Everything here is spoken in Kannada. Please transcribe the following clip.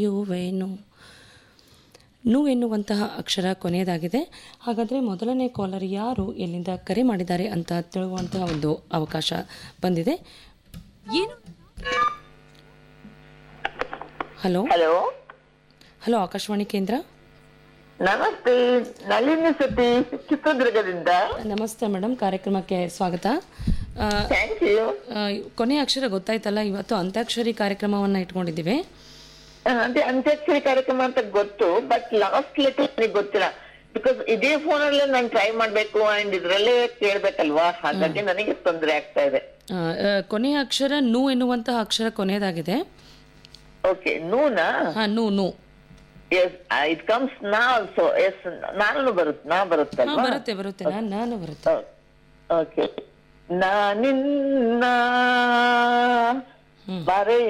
ಯುವೇನು ನು ಎನ್ನುವಂತಹ ಅಕ್ಷರ ಕೊನೆಯದಾಗಿದೆ ಹಾಗಾದರೆ ಮೊದಲನೇ ಕಾಲರ್ ಯಾರು ಎಲ್ಲಿಂದ ಕರೆ ಮಾಡಿದ್ದಾರೆ ಅಂತ ತಿಳುವಂತಹ ಒಂದು ಅವಕಾಶ ಬಂದಿದೆ ಏನು ಹಲೋ ಹಲೋ ಹಲೋ ಆಕಾಶವಾಣಿ ಕೇಂದ್ರ ನಮಸ್ತೆ ನಳಿನಿ ಸತಿ ಚಿತ್ರದುರ್ಗದಿಂದ ನಮಸ್ತೆ ಮೇಡಮ್ ಕಾರ್ಯಕ್ರಮಕ್ಕೆ ಸ್ವಾಗತ ಆ, ಥ್ಯಾಂಕ್ ಯು ಆ, ಕೊನೆಯ ಅಕ್ಷರ ಗೊತ್ತಾಯ್ತಲ್ಲ ಇವತ್ತು ಅಂತ್ಯಾಕ್ಷರಿ ಕಾರ್ಯಕ್ರಮವನ್ನು ಇಟ್ಕೊಂಡಿದ್ದೀವಿ ಅದೇ ಅಂತ್ಯಾಕ್ಷರಿ ಕಾರ್ಯಕ್ರಮ ಅಂತ ಗೊತ್ತು ಬಟ್ ಲಾಸ್ಟ್ ಲೆಟರ್ ನನಗೆ ಗೊತ್ತಿಲ್ಲ ಬಿಕಾಸ್ ಇದೇ ಫೋನ್ ಅಲ್ಲೇ ನಾನು ಟ್ರೈ ಮಾಡ್ಬೇಕು ಅಂಡ್ ಇದ್ರಲ್ಲೇ ಕೇಳ್ಬೇಕಲ್ವಾ ಹಾಗಾಗಿ ನನಗೆ ತೊಂದರೆ ಆಗ್ತಾ ಇದೆ ಆ, ಆ, ಕೊನೆಯ ಅಕ್ಷರ ನು ಎನ್ನುವಂತಹ ಅಕ್ಷರ ಕೊನೆಯದಾಗಿದೆ ಓಕೆ ನೂನಾ ಹಾ ನು ನು ಎಸ್ ಇಟ್ ಕಮ್ಸ್ ನಾ ಆಲ್ಸೋ ಎಸ್ ನಾನು ಬರುತ್ತೆ ನಾ ಹಾ ಬರುತ್ತಲ್ವಾ ಬರುತ್ತೆ ಬರುತ್ತೆ ನಾನು ನಾನು ಬರುತ್ತೆ ಓಕೆ ನಾನಿನ್ನ ಬರೆ